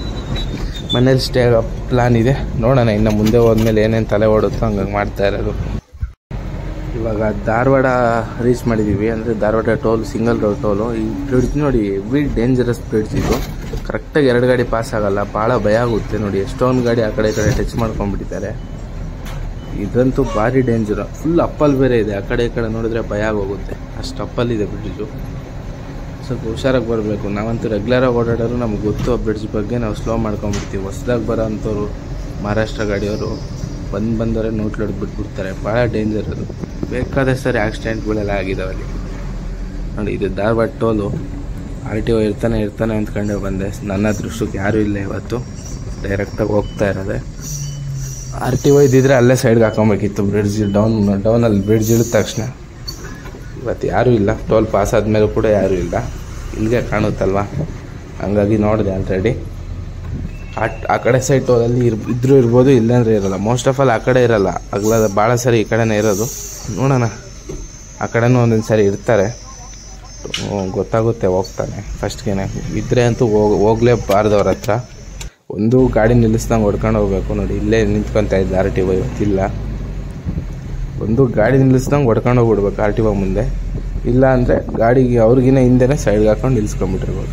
ಮನೇಲಿ ಸ್ಟೇ ಆಗೋ ಪ್ಲ್ಯಾನ್ ಇದೆ ನೋಡೋಣ ಇನ್ನು ಮುಂದೆ ಹೋದ್ಮೇಲೆ ಏನೇನು ತಲೆ ಓಡುತ್ತೋ ಹಂಗಾಗಿ ಮಾಡ್ತಾ ಇರೋದು ಇವಾಗ ಧಾರವಾಡ ರೀಚ್ ಮಾಡಿದ್ದೀವಿ ಅಂದರೆ Dharwad toll single road toll ಈ ಬ್ರಿಡ್ಜ್ ನೋಡಿ ವಿ ಡೇಂಜರಸ್ ಬ್ರಿಡ್ಜ್ ಇದು ಕರೆಕ್ಟಾಗಿ ಎರಡು ಗಾಡಿ ಪಾಸ್ ಆಗಲ್ಲ ಭಾಳ ಭಯ ಆಗುತ್ತೆ ನೋಡಿ ಎಷ್ಟೊಂದು ಗಾಡಿ ಆ ಕಡೆ ಈ ಕಡೆ ಟಚ್ ಮಾಡ್ಕೊಂಡ್ಬಿಟ್ಟಿದ್ದಾರೆ ಇದಂತೂ ಭಾರಿ ಡೇಂಜರ್ ಫುಲ್ ಅಪ್ಪಲ್ ಬೇರೆ ಇದೆ ಆ ಕಡೆ ಈ ಕಡೆ ನೋಡಿದ್ರೆ ಭಯ ಆಗೋಗುತ್ತೆ ಅಷ್ಟು ಅಪ್ಪಲ್ಲಿದೆ ಬ್ರಿಡ್ಜು ಸ್ವಲ್ಪ ಹುಷಾರಾಗಿ ಬರಬೇಕು ನಾವಂತೂ ರೆಗ್ಯುಲರಾಗಿ ಓಡಾಡೋರು ನಮ್ಗೆ ಗೊತ್ತು ಆ ಬ್ರಿಡ್ಜ್ ಬಗ್ಗೆ ನಾವು ಸ್ಲೋ ಮಾಡ್ಕೊಂಬಿಡ್ತೀವಿ ಹೊಸ್ದಾಗಿ ಬರೋ ಅಂಥವ್ರು ಮಹಾರಾಷ್ಟ್ರ ಗಾಡಿಯವರು ಬಂದು ಬಂದವರೇ ನೋಟ್ಲೊಡ್ ಬಿಟ್ಬಿಡ್ತಾರೆ ಭಾಳ ಡೇಂಜರ್ ಅದು ಬೇಕಾದ ಸರಿ ಆಕ್ಸಿಡೆಂಟ್ಗಳೆಲ್ಲ ಆಗಿದಾವೆ ಅಲ್ಲಿ ನೋಡಿ ಇದು Dharwad toll R T O ಇರ್ತಾನೆ ಇರ್ತಾನೆ ಅಂದ್ಕೊಂಡೆ ಬಂದೆ ನನ್ನ ದೃಷ್ಟಕ್ಕೆ ಯಾರೂ ಇಲ್ಲ ಇವತ್ತು ಡೈರೆಕ್ಟಾಗಿ ಹೋಗ್ತಾ ಇರೋದೆ ಆರ್ ಟಿ ಒ ಇದ್ದಿದ್ರೆ ಅಲ್ಲೇ ಸೈಡ್ಗೆ ಹಾಕೊಬೇಕಿತ್ತು ಬ್ರಿಡ್ಜ್ ಡೌನ್ ಡೌನಲ್ಲಿ ಬ್ರಿಡ್ಜ್ ಇಳಿದ ತಕ್ಷಣ ಇವತ್ತು ಯಾರೂ ಇಲ್ಲ ಟೋಲ್ ಪಾಸ್ ಆದಮೇಲೂ ಕೂಡ ಯಾರೂ ಇಲ್ಲ ಇಲ್ಲಿಗೆ ಕಾಣುತ್ತಲ್ವಾ ಹಂಗಾಗಿ ನೋಡಿದೆ ಆಲ್ರೆಡಿ ಆ ಆ ಕಡೆ ಸೈಡ್ ಟೋಲಲ್ಲಿ ಇರ್ ಇದ್ರೂ ಇರ್ಬೋದು ಇಲ್ಲಾಂದ್ರೆ ಇರಲ್ಲ ಮೋಸ್ಟ್ ಆಫ್ ಆಲ್ ಆ ಕಡೆ ಇರಲ್ಲ ಅಗ್ಲದ ಭಾಳ ಸರಿ ಈ ಕಡೆನೇ ಇರೋದು ನೋಡೋಣ ಆ ಕಡೆನೂ ಒಂದೊಂದು ಸರಿ ಇರ್ತಾರೆ ಹ್ಮ್, ಗೊತ್ತಾಗುತ್ತೆ ಹೋಗ್ತಾನೆ ಫಸ್ಟ್ಗೆನೆ ಇದ್ರೆ ಅಂತೂ ಹೋಗ್ ಹೋಗ್ಲೇಬಾರ್ದು ಅವ್ರ ಹತ್ರ ಒಂದು ಗಾಡಿ ನಿಲ್ಲಿಸ್ದಂಗೆ ಹೊಡ್ಕೊಂಡು ಹೋಗ್ಬೇಕು ನೋಡಿ ಇಲ್ಲೇ ನಿಂತ್ಕೊಂತ ಇದ್ದ ಆರ್ ಟಿ ಒ ಇವತ್ತಿಲ್ಲ ಒಂದು ಗಾಡಿ ನಿಲ್ಲಿಸ್ದಂಗೆ ಹೊಡ್ಕೊಂಡು ಹೋಗ್ಬಿಡ್ಬೇಕು ಆರ್ ಟಿ ಒ ಮುಂದೆ ಇಲ್ಲ ಅಂದರೆ ಗಾಡಿಗೆ ಅವ್ರಿಗಿನ ಹಿಂದೆನೇ ಸೈಡ್ಗೆ ಹಾಕೊಂಡು ನಿಲ್ಸ್ಕೊಂಡ್ಬಿಟ್ಟಿರ್ಬೇಕು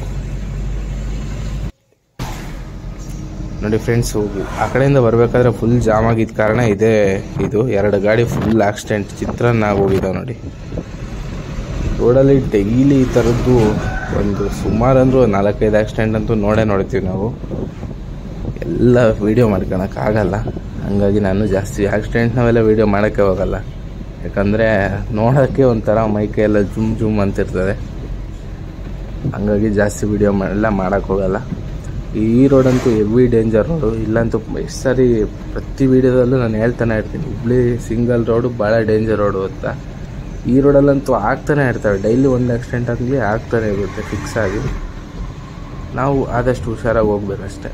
ನೋಡಿ ಫ್ರೆಂಡ್ಸ್ ಹೋಗಿ ಆ ಕಡೆಯಿಂದ ಬರಬೇಕಾದ್ರೆ ಫುಲ್ ಜಾಮ್ ಆಗಿದ್ದ ಕಾರಣ ಇದೇ ಇದು ಎರಡು ಗಾಡಿ ಫುಲ್ ಆಕ್ಸಿಡೆಂಟ್ ಚಿತ್ರಾನ್ನ ಹೋಗಿದ್ದಾವೆ ನೋಡಿ ರೋಡಲ್ಲಿ ಡೈಲಿ ಈ ಥರದ್ದು ಒಂದು ಸುಮಾರು ಅಂದರೂ ನಾಲ್ಕೈದು ಆಕ್ಸಿಡೆಂಟ್ ಅಂತೂ ನೋಡೇ ನೋಡ್ತೀವಿ ನಾವು ಎಲ್ಲ ವೀಡಿಯೋ ಮಾಡ್ಕೊಳಕ್ಕಾಗಲ್ಲ ಹಂಗಾಗಿ ನಾನು ಜಾಸ್ತಿ ಆಕ್ಸಿಡೆಂಟ್ ನಾವೆಲ್ಲ ವೀಡಿಯೋ ಮಾಡೋಕ್ಕೆ ಹೋಗಲ್ಲ ಯಾಕಂದರೆ ನೋಡೋಕ್ಕೆ ಒಂಥರ ಮೈಕೈ ಎಲ್ಲ ಜುಮ್ ಜುಮ್ ಅಂತಿರ್ತದೆ ಹಂಗಾಗಿ ಜಾಸ್ತಿ ವೀಡಿಯೋ ಎಲ್ಲ ಮಾಡೋಕ್ಕೆ ಹೋಗಲ್ಲ ಈ ರೋಡಂತೂ ಹೆವಿ ಡೇಂಜರ್ ರೋಡು ಇಲ್ಲಂತೂ ಎಷ್ಟು ಸಾರಿ ಪ್ರತಿ ವೀಡಿಯೋದಲ್ಲೂ ನಾನು ಹೇಳ್ತಾನೆ ಇರ್ತೀನಿ ಹುಬ್ಳಿ ಸಿಂಗಲ್ ರೋಡು ಭಾಳ ಡೇಂಜರ್ ರೋಡು ಅಂತ ಈ ರೋಡಲ್ಲಂತೂ ಆಗ್ತಾನೆ ಇರ್ತವೆ ಡೈಲಿ ಒಂದು ಆಕ್ಸಿಡೆಂಟ್ ಆಗಲಿ ಆಗ್ತಾನೆ ಇರುತ್ತೆ ಫಿಕ್ಸ್ ಆಗಿ ನಾವು ಆದಷ್ಟು ಹುಷಾರಾಗಿ ಹೋಗ್ಬೇಕಷ್ಟೆ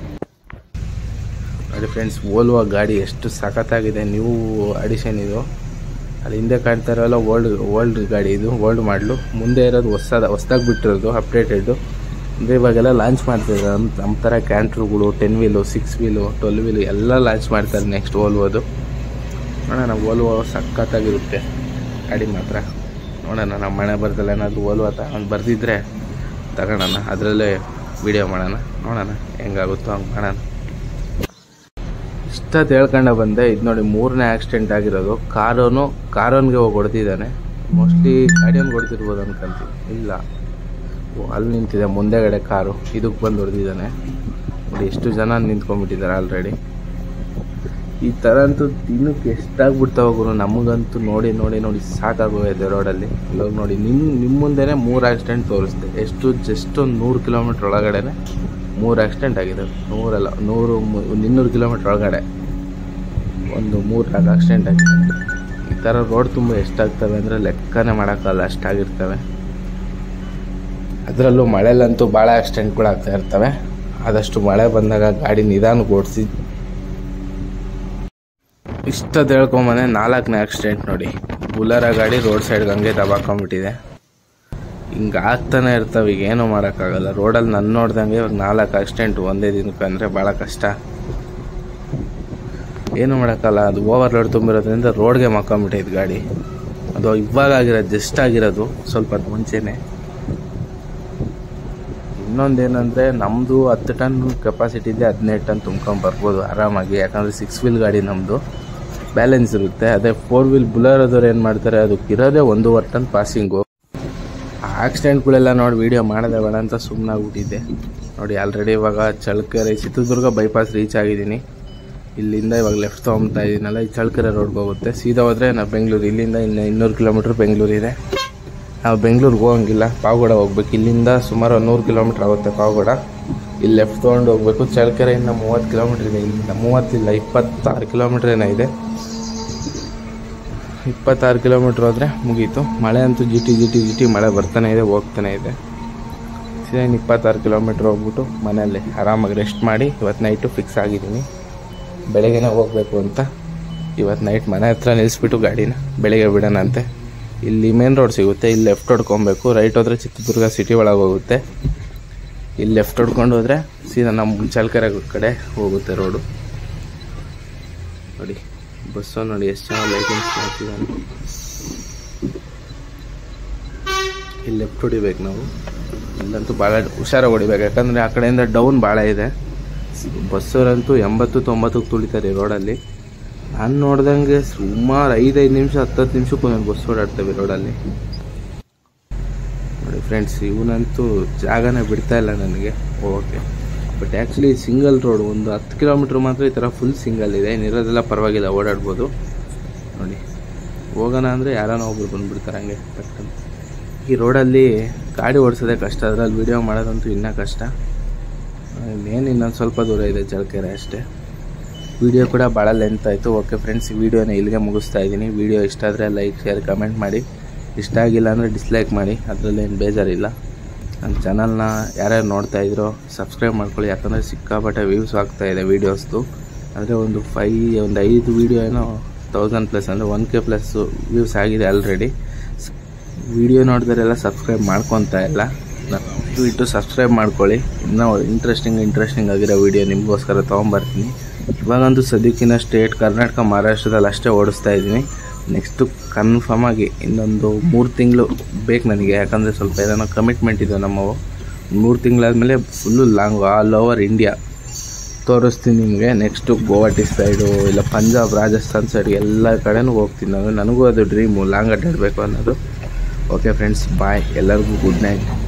ನೋಡಿ ಫ್ರೆಂಡ್ಸ್ ಓಲ್ವಾ ಗಾಡಿ ಎಷ್ಟು ಸಖತ್ತಾಗಿದೆ ನ್ಯೂ ಅಡಿಷನ್ ಇದು ಅಲ್ಲಿ ಹಿಂದೆ ಕಾಣ್ತಾ ಇರೋಲ್ಲ ಓಲ್ಡ್ ಓಲ್ಡ್ ಗಾಡಿ ಇದು ಓಲ್ಡ್ ಮಾಡಲು ಮುಂದೆ ಇರೋದು ಹೊಸದ ಹೊಸ್ದಾಗಿ ಬಿಟ್ಟಿರೋದು ಅಪ್ಡೇಟೆಡು ಅಂದರೆ ಇವಾಗೆಲ್ಲ ಲಾಂಚ್ ಮಾಡ್ತಿದ್ದಾರೆ ನಮ್ಮ ನಮ್ಮ ಥರ ಕ್ಯಾಂಟ್ರುಗಳು ten wheel six wheel twelve wheel ಎಲ್ಲ ಲಾಂಚ್ ಮಾಡ್ತಾರೆ ನೆಕ್ಸ್ಟ್ ಓಲ್ವೋದು ನೋಡೋಣ ಓಲ್ವೋ ಸಖತ್ತಾಗಿರುತ್ತೆ ಗಾಡಿ ಮಾತ್ರ ನೋಡೋಣ ನಮ್ಮ ಮನೆ ಬರ್ದಲ್ಲ ಏನಾದರೂ ಓಲ್ವೋ ತಗೊಂಡು ಬರ್ದಿದ್ರೆ ತಗೊಳ್ಳೋಣ ಅದರಲ್ಲೇ ವೀಡಿಯೋ ಮಾಡೋಣ ನೋಡೋಣ ಹೆಂಗಾಗುತ್ತೋ ಹಂಗೆ ಮಾಡೋಣ ಇಷ್ಟೊತ್ತು ಹೇಳ್ಕೊಂಡೆ ಬಂದೆ ಇದು ನೋಡಿ ಮೂರನೇ ಆಕ್ಸಿಡೆಂಟ್ ಆಗಿರೋದು ಕಾರೋನು ಕಾರೋನ್ಗೆ ಹೋಗಿ ಹೊಡೆದಿದ್ದಾನೆ ಮೋಸ್ಟ್ಲಿ ಗಾಡಿಯನ್ನು ಹೊಡೆದಿರ್ಬೋದು ಅನ್ಕೊಂತೀನಿ ಇಲ್ಲ ಅಲ್ಲಿ ನಿಂತಿದೆ ಮುಂದೆಗಡೆ ಕಾರು ಇದಕ್ಕೆ ಬಂದು ಹೊಡೆದಿದ್ದಾನೆ ನೋಡಿ ಎಷ್ಟು ಜನ ನಿಂತ್ಕೊಂಡ್ಬಿಟ್ಟಿದ್ದಾರೆ ಆಲ್ರೆಡಿ ಈ ಥರ ಅಂತೂ ದಿನಕ್ಕೆ ಎಷ್ಟಾಗ್ಬಿಡ್ತಾವ ಗುರು ನಮಗಂತೂ ನೋಡಿ ನೋಡಿ ನೋಡಿ ಸಾಕಾಗೋಗಿದೆ ರೋಡಲ್ಲಿ ಇವಾಗ ನೋಡಿ ನಿಮ್ಮ ನಿಮ್ಮ ಮುಂದೆನೇ ಮೂರು ಆಕ್ಸಿಡೆಂಟ್ ತೋರಿಸ್ದೆ ಎಷ್ಟು ಜಸ್ಟ್ ಒಂದು ನೂರು ಕಿಲೋಮೀಟ್ರ್ ಒಳಗಡೆನೆ ಮೂರು ಆಕ್ಸಿಡೆಂಟ್ ಆಗಿದೆ ನೂರಲ್ಲ ನೂರು ಮು- ಇನ್ನೂರು ಕಿಲೋಮೀಟ್ರ್ ಒಳಗಡೆ ಒಂದು ಮೂರು ನಾಲ್ಕು ಆಕ್ಸಿಡೆಂಟ್ ಆಗಿದೆ ಈ ಥರ ರೋಡ್ ತುಂಬ ಎಷ್ಟಾಗ್ತವೆ ಅಂದರೆ ಲೆಕ್ಕನೇ ಮಾಡೋಕ್ಕಲ್ಲ ಅಷ್ಟಾಗಿರ್ತವೆ ಅದರಲ್ಲೂ ಮಳೆಲಂತೂ ಭಾಳ ಆಕ್ಸಿಡೆಂಟ್ಗಳು ಆಗ್ತಾ ಇರ್ತವೆ ಆದಷ್ಟು ಮಳೆ ಬಂದಾಗ ಗಾಡಿ ನಿಧಾನಕ್ಕೆ ಓಡಿಸಿ ಇಷ್ಟದ ಹೇಳ್ಕೊಂಬನೆ ನಾಲ್ಕನೇ ಆಕ್ಸಿಡೆಂಟ್ ನೋಡಿ ಬುಲರ ಗಾಡಿ ರೋಡ್ ಸೈಡ್ಗೆ ಹಂಗೆ ದಬಾಕೊಂಬಿಟ್ಟಿದೆ ಹಿಂಗೆ ಆಗ್ತಾನೆ ಇರ್ತವೆ ಈಗ ಏನೂ ಮಾಡೋಕ್ಕಾಗಲ್ಲ ರೋಡಲ್ಲಿ ನನ್ನ ನೋಡ್ದಂಗೆ ಇವಾಗ ನಾಲ್ಕು ಆಕ್ಸಿಡೆಂಟ್ ಒಂದೇ ದಿನಕ್ಕೆ ಅಂದರೆ ಭಾಳ ಕಷ್ಟ ಏನು ಮಾಡೋಕ್ಕಲ್ಲ ಅದು ಓವರ್ ಲೋಡ್ ತುಂಬಿರೋದ್ರಿಂದ ರೋಡ್ಗೆ ಮಕ್ಕೊಂಬಿಟ್ಟೈತೆ ಗಾಡಿ ಅದು ಇವಾಗ ಆಗಿರೋದು ಜಸ್ಟ್ ಆಗಿರೋದು ಸ್ವಲ್ಪ ಹೊತ್ತು ಮುಂಚೆನೆ ಇನ್ನೊಂದೇನಂದರೆ ನಮ್ಮದು ಹತ್ತು ಟನ್ ಕೆಪಾಸಿಟಿ ಇದೆ ಹದಿನೈದು ಟನ್ ತುಂಬ್ಕೊಂಡು ಬರ್ಬೋದು ಆರಾಮಾಗಿ ಯಾಕಂದರೆ ಸಿಕ್ಸ್ ವೀಲ್ ಗಾಡಿ ನಮ್ಮದು ಬ್ಯಾಲೆನ್ಸ್ ಇರುತ್ತೆ ಅದೇ ಫೋರ್ ವೀಲ್ ಬುಲರೋದವ್ರು ಏನು ಮಾಡ್ತಾರೆ ಅದಕ್ಕೆ ಇರೋದೇ ಒಂದೂವರೆ ಟನ್ ಪಾಸಿಂಗು ಆಕ್ಸಿಡೆಂಟ್ಗಳೆಲ್ಲ ನೋಡಿ ವೀಡಿಯೋ ಮಾಡೋದೇ ಬೇಡ ಅಂತ ಸುಮ್ಮನಾಗ್ಬಿಟ್ಟಿದ್ದೆ ನೋಡಿ ಆಲ್ರೆಡಿ ಇವಾಗ ಚಳ್ಳಕೆರೆ ಚಿತ್ರದುರ್ಗ ಬೈಪಾಸ್ ರೀಚ್ ಆಗಿದ್ದೀನಿ ಇಲ್ಲಿಂದ ಇವಾಗ ಲೆಫ್ಟ್ ತೊಗೊತಾ ಇದ್ದೀನಲ್ಲ ಈ ಚಳ್ಳಕೆರೆ ರೋಡ್ಗೆ ಹೋಗುತ್ತೆ ಸೀದಾ ಹೋದರೆ ನಾವು ಬೆಂಗಳೂರು ಇಲ್ಲಿಂದ ಇನ್ನು ಇನ್ನೂರು ಕಿಲೋಮೀಟ್ರ್ ಬೆಂಗಳೂರು ಇದೆ ನಾವು ಬೆಂಗಳೂರಿಗೆ ಹೋಗಂಗಿಲ್ಲ ಪಾವಗಡ ಹೋಗ್ಬೇಕು ಇಲ್ಲಿಂದ ಸುಮಾರು ಒಂದು ನೂರು ಕಿಲೋಮೀಟ್ರ್ ಆಗುತ್ತೆ ಪಾವಗಡ ಇಲ್ಲಿ ಲೆಫ್ಟ್ ತೊಗೊಂಡು ಹೋಗ್ಬೇಕು ಚಳ್ಳಕೆರೆಯಿಂದ ಮೂವತ್ತು ಕಿಲೋಮೀಟ್ರ್ ಇದೆ ಇಲ್ಲಿಂದ ಮೂವತ್ತಿಲ್ಲ ಇಪ್ಪತ್ತಾರು ಕಿಲೋಮೀಟ್ರ್ ಏನೋ ಇದೆ ಇಪ್ಪತ್ತಾರು ಕಿಲೋಮೀಟ್ರ್ ಹೋದರೆ ಮುಗೀತು ಮಳೆ ಅಂತೂ ಜಿಟಿ ಜಿಟಿ ಜಿಟಿ ಮಳೆ ಬರ್ತಾನೆ ಇದೆ ಹೋಗ್ತಾನೆ ಇದೆ ಸೀದಾ ಇನ್ನು ಇಪ್ಪತ್ತಾರು ಕಿಲೋಮೀಟ್ರ್ ಹೋಗ್ಬಿಟ್ಟು ಮನೆಯಲ್ಲಿ ಆರಾಮಾಗಿ ರೆಸ್ಟ್ ಮಾಡಿ ಇವತ್ತು ನೈಟು ಫಿಕ್ಸ್ ಆಗಿದ್ದೀನಿ ಬೆಳಗ್ಗೆನೇ ಹೋಗಬೇಕು ಅಂತ ಇವತ್ತು ನೈಟ್ ಮನೆ ಹತ್ರ ನಿಲ್ಲಿಸ್ಬಿಟ್ಟು ಗಾಡಿನ ಬೆಳಗ್ಗೆ ಬಿಡೋಣಂತೆ ಇಲ್ಲಿ ಮೇನ್ ರೋಡ್ ಸಿಗುತ್ತೆ ಇಲ್ಲಿ ಲೆಫ್ಟ್ ಹೊಡ್ಕೊಬೇಕು ರೈಟ್ ಹೋದರೆ ಚಿತ್ರದುರ್ಗ ಸಿಟಿ ಒಳಗೆ ಹೋಗುತ್ತೆ ಇಲ್ಲಿ ಲೆಫ್ಟ್ ಹೊಡ್ಕೊಂಡು ಹೋದರೆ ಸೀದಾ ನಮ್ಮ ಚಳ್ಳಕೆರೆ ಕಡೆ ಹೋಗುತ್ತೆ ರೋಡು ನೋಡಿ ಬಸ್ಸು ನೋಡಿ ಎಷ್ಟು ಚೆನ್ನಾಗಿ ಲೈಟಿಂಗ್ಸ್ ಮಾಡ್ತಿದ್ದಾನೆ ಇಲ್ಲಿ ಲೆಫ್ಟ್ ಹೊಡಿಬೇಕು ನಾವು ಇಲ್ಲಂತೂ ಭಾಳ ಹುಷಾರಾಗಿ ಹೊಡಿಬೇಕು ಯಾಕಂದರೆ ಆ ಕಡೆಯಿಂದ ಡೌನ್ ಭಾಳ ಇದೆ ಬಸ್ಸವರಂತೂ ಎಂಬತ್ತು ತೊಂಬತ್ತಕ್ಕೆ ತುಳಿತಾರೆ ಈ ರೋಡಲ್ಲಿ ನಾನು ನೋಡ್ದಂಗೆ ಸುಮಾರು ಐದೈದು ನಿಮಿಷ ಹತ್ತತ್ತು ನಿಮಿಷಕ್ಕೂ ನಾನು ಬಸ್ ಓಡಾಡ್ತೇವೆ ರೋಡಲ್ಲಿ ನೋಡಿ ಫ್ರೆಂಡ್ಸ್ ಇವನಂತೂ ಜಾಗನೇ ಬಿಡ್ತಾ ಇಲ್ಲ ನನಗೆ okay but actually single road ಒಂದು ಹತ್ತು ಕಿಲೋಮೀಟ್ರ್ ಮಾತ್ರ ಈ ಥರ ಫುಲ್ ಸಿಂಗಲ್ ಇದೆ ಇನ್ನಿರೋದೆಲ್ಲ ಪರವಾಗಿಲ್ಲ ಓಡಾಡ್ಬೋದು ನೋಡಿ ಹೋಗೋಣ ಅಂದರೆ ಯಾರನ್ನ ಒಬ್ರು ಬಂದುಬಿಡ್ತಾರೆ ಹಂಗೆ ಟಕ್ಕಂತ ಈ ರೋಡಲ್ಲಿ ಗಾಡಿ ಓಡಿಸೋದೇ ಕಷ್ಟ ಅದ್ರಲ್ಲಿ ವಿಡಿಯೋ ಮಾಡೋದಂತೂ ಇನ್ನೂ ಕಷ್ಟ ಇನ್ನೇನು ಇನ್ನೊಂದು ಸ್ವಲ್ಪ ದೂರ ಇದೆ ಚಳ್ಳಕೆರೆ ಅಷ್ಟೇ ವಿಡಿಯೋ ಕೂಡ ಭಾಳ ಲೆಂತ್ ಆಯಿತು ಓಕೆ ಫ್ರೆಂಡ್ಸ್ ಈ ವಿಡಿಯೋನ ಇಲ್ಲಿಗೆ ಮುಗಿಸ್ತಾ ಇದ್ದೀನಿ ವಿಡಿಯೋ ಇಷ್ಟ ಆದರೆ ಲೈಕ್ ಶೇರ್ ಕಮೆಂಟ್ ಮಾಡಿ ಇಷ್ಟ ಆಗಿಲ್ಲ ಅಂದರೆ ಡಿಸ್ಲೈಕ್ ಮಾಡಿ ಅದರಲ್ಲೇನು ಬೇಜಾರಿಲ್ಲ ನನ್ನ ಚಾನಲ್ನ ಯಾರ್ಯಾರು ನೋಡ್ತಾ ಇದ್ರೋ ಸಬ್ಸ್ಕ್ರೈಬ್ ಮಾಡ್ಕೊಳ್ಳಿ ಯಾಕಂದರೆ ಸಿಕ್ಕಾಪಟ್ಟೆ ವ್ಯೂಸ್ ಆಗ್ತಾ ಇದೆ ವೀಡಿಯೋಸ್ದು ಅಂದರೆ ಒಂದು ಫೈ ಒಂದು ಐದು ವೀಡಿಯೋ ಏನೋ ತೌಸಂಡ್ ಪ್ಲಸ್ ಅಂದರೆ ಒನ್ ಕೆ ಪ್ಲಸ್ ವ್ಯೂಸ್ ಆಗಿದೆ ಆಲ್ರೆಡಿ ವಿಡಿಯೋ ನೋಡಿದರೆಲ್ಲ ಸಬ್ಸ್ಕ್ರೈಬ್ ಮಾಡ್ಕೊತಾ ಇಲ್ಲ ದಯವಿಟ್ಟು ಸಬ್ಸ್ಕ್ರೈಬ್ ಮಾಡ್ಕೊಳ್ಳಿ ಇನ್ನೂ ಇಂಟ್ರೆಸ್ಟಿಂಗ್ ಇಂಟ್ರೆಸ್ಟಿಂಗ್ ಆಗಿರೋ ವೀಡಿಯೋ ನಿಮಗೋಸ್ಕರ ತೊಗೊಂಬರ್ತೀನಿ ಇವಾಗಂತೂ ಸದ್ಯಕ್ಕಿನ್ನ ಸ್ಟೇಟ್ ಕರ್ನಾಟಕ ಮಹಾರಾಷ್ಟ್ರದಲ್ಲಿ ಅಷ್ಟೇ ಓಡಿಸ್ತಾ ಇದ್ದೀನಿ ನೆಕ್ಸ್ಟು ಕನ್ಫರ್ಮ್ ಆಗಿ ಇನ್ನೊಂದು ಮೂರು ತಿಂಗಳು ಬೇಕು ನನಗೆ ಯಾಕಂದರೆ ಸ್ವಲ್ಪ ಏನೋ ಕಮಿಟ್ಮೆಂಟ್ ಇದೆ ನಮ್ಮವು ಮೂರು ತಿಂಗಳಾದಮೇಲೆ full long all over India ತೋರಿಸ್ತೀನಿ ನಿಮಗೆ ನೆಕ್ಸ್ಟು ಗೋವಾಟಿ ಸೈಡು ಇಲ್ಲ ಪಂಜಾಬ್ ರಾಜಸ್ಥಾನ್ ಸೈಡ್ ಎಲ್ಲ ಕಡೆನೂ ಹೋಗ್ತೀನಿ ನಾನು ನನಗೂ ಅದು ಡ್ರೀಮು ಲಾಂಗ್ ಅಡ್ಡಾಡಬೇಕು ಅನ್ನೋದು ಓಕೆ ಫ್ರೆಂಡ್ಸ್ ಬಾಯ್ ಎಲ್ಲರಿಗೂ ಗುಡ್ ನೈಟ್